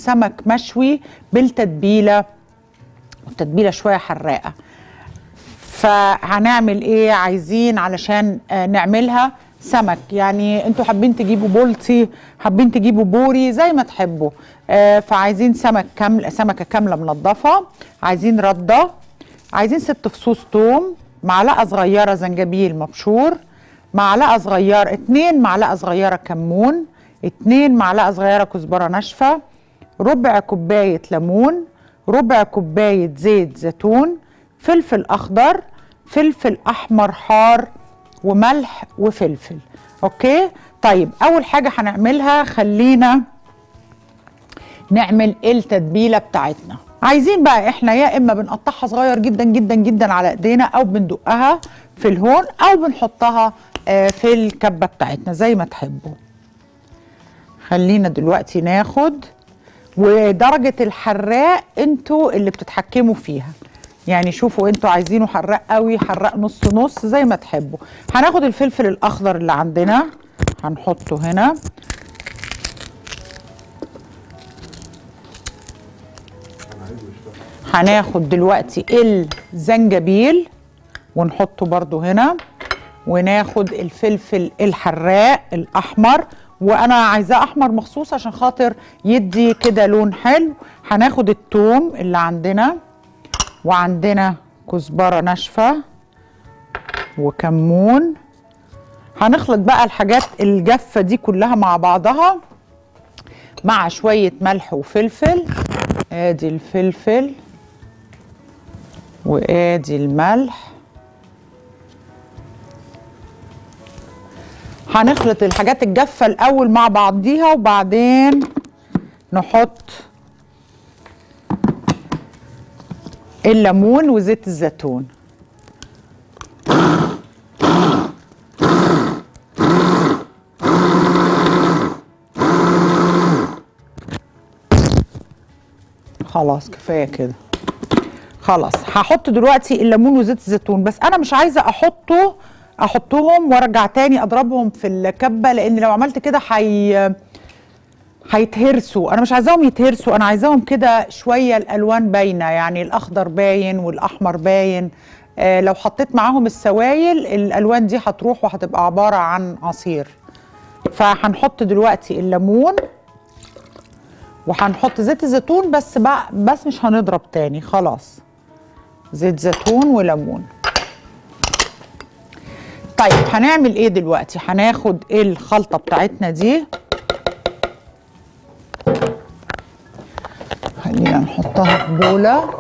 سمك مشوي بالتتبيله والتتبيله شويه حراقه فهنعمل ايه عايزين علشان آه، نعملها سمك يعني انتوا حابين تجيبوا بولتي حابين تجيبوا بوري زي ما تحبوا آه، فعايزين سمك كامل سمكه كامله منضفه عايزين رده عايزين ست فصوص توم معلقه صغيره زنجبيل مبشور معلقه صغيره اتنين معلقه صغيره كمون اتنين معلقه صغيره كزبره ناشفه ربع كوبايه ليمون ربع كوبايه زيت زيتون فلفل اخضر فلفل احمر حار وملح وفلفل اوكي طيب اول حاجه هنعملها خلينا نعمل التتبيله بتاعتنا عايزين بقى احنا يا اما بنقطعها صغير جدا جدا جدا على ايدينا او بندقها في الهون او بنحطها آه، في الكبه بتاعتنا زي ما تحبوا خلينا دلوقتي ناخد ودرجه الحراق انتوا اللي بتتحكموا فيها يعني شوفوا انتوا عايزينه حراق قوي حراق نص نص زي ما تحبوا هناخد الفلفل الاخضر اللي عندنا هنحطه هنا هناخد دلوقتي الزنجبيل ونحطه برضو هنا وناخد الفلفل الحراق الاحمر وانا عايزاه احمر مخصوص عشان خاطر يدي كده لون حلو هناخد التوم اللي عندنا وعندنا كزبره ناشفه وكمون هنخلط بقى الحاجات الجافه دي كلها مع بعضها مع شويه ملح وفلفل ادي الفلفل وادي الملح هنخلط الحاجات الجافه الاول مع بعضيها وبعدين نحط الليمون وزيت الزيتون خلاص كفايه كده خلاص هحط دلوقتي الليمون وزيت الزيتون بس انا مش عايزه احطه احطهم وارجع تاني اضربهم في الكبه لان لو عملت كده حي هيتهرسوا انا مش عايزاهم يتهرسوا انا عايزاهم كده شويه الالوان باينه يعني الاخضر باين والاحمر باين آه لو حطيت معاهم السوائل الالوان دي هتروح وهتبقى عباره عن عصير فهنحط دلوقتي الليمون وهنحط زيت الزيتون بس بقى بس مش هنضرب تاني خلاص زيت زيتون وليمون طيب هنعمل ايه دلوقتي هناخد الخلطه بتاعتنا دي خلينا نحطها في بوله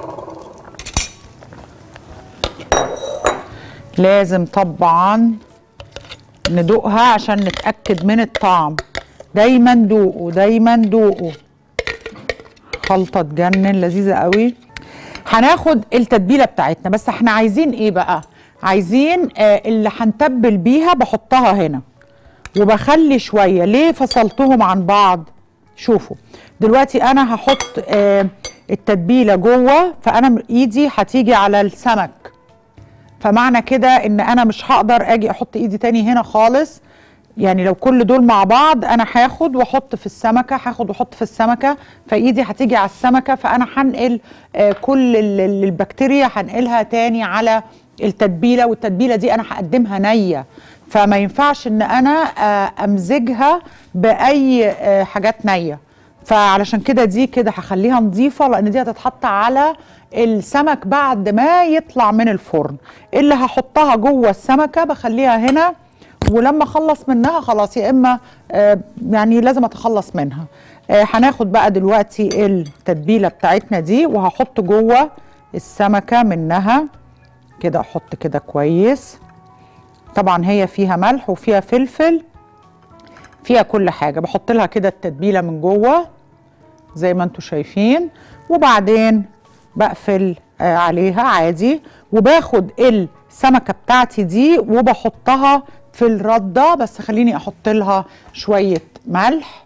لازم طبعا ندوقها عشان نتاكد من الطعم دايما دوقوا دايما دوقوا خلطه تجنن لذيذه قوي هناخد التتبيله بتاعتنا بس احنا عايزين ايه بقى عايزين آه اللي هنتبل بيها بحطها هنا وبخلي شويه ليه فصلتهم عن بعض شوفوا دلوقتي انا هحط آه التتبيله جوه فانا ايدي هتيجي على السمك فمعنى كده ان انا مش هقدر اجي احط ايدي تاني هنا خالص يعني لو كل دول مع بعض انا هاخد واحط في السمكه هاخد واحط في السمكه فايدي هتيجي على السمكه فانا هنقل آه كل ال- ال- البكتيريا هنقلها تاني على التتبيله والتتبيله دي انا هقدمها نيه فما ينفعش ان انا آه امزجها باي آه حاجات نيه فعلشان كده دي كده هخليها نظيفه لان دي هتتحط على السمك بعد ما يطلع من الفرن اللي هحطها جوه السمكه بخليها هنا ولما اخلص منها خلاص يا اما آه يعني لازم اتخلص منها آه هناخد بقى دلوقتي التتبيله بتاعتنا دي وهحط جوه السمكه منها كده احط كده كويس طبعا هي فيها ملح وفيها فلفل فيها كل حاجه بحط لها كده التتبيله من جوه زي ما انتم شايفين وبعدين بقفل آه عليها عادي وباخد السمكه بتاعتي دي وبحطها في الرده بس خليني احط لها شويه ملح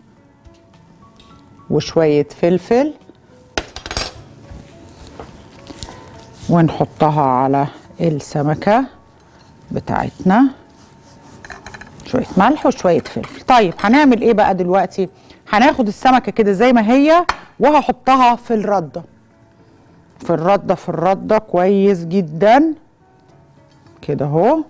وشويه فلفل ونحطها على السمكه بتاعتنا شويه ملح وشويه فلفل طيب هنعمل ايه بقى دلوقتي هناخد السمكه كده زي ما هي وهحطها في الرده في الرده في الرده كويس جدا كده اهو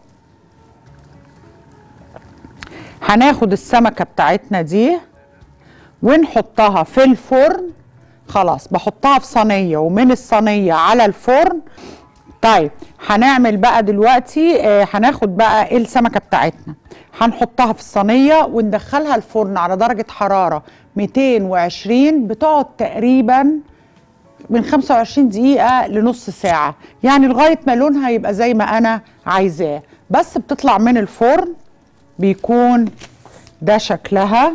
هناخد السمكه بتاعتنا دي ونحطها في الفرن خلاص بحطها في صينيه ومن الصينيه على الفرن طيب هنعمل بقى دلوقتي آه هناخد بقى السمكه بتاعتنا هنحطها في الصينيه وندخلها الفرن على درجه حراره 220 بتقعد تقريبا من 25 دقيقة لنص ساعة يعني لغاية ما لونها يبقى زي ما أنا عايزاه بس بتطلع من الفرن بيكون ده شكلها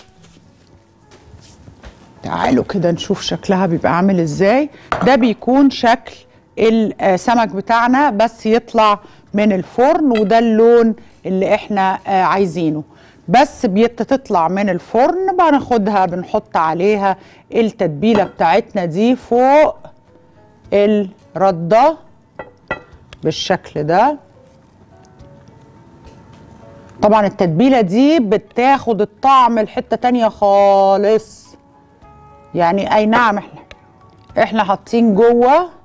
تعالوا كده نشوف شكلها بيبقى عامل ازاي ده بيكون شكل السمك بتاعنا بس يطلع من الفرن وده اللون اللي احنا عايزينه بس بتطلع من الفرن بناخدها بنحط عليها التتبيله بتاعتنا دي فوق الرده بالشكل ده طبعا التتبيله دي بتاخد الطعم لحته تانية خالص يعني اي نعم احنا احنا حاطين جوه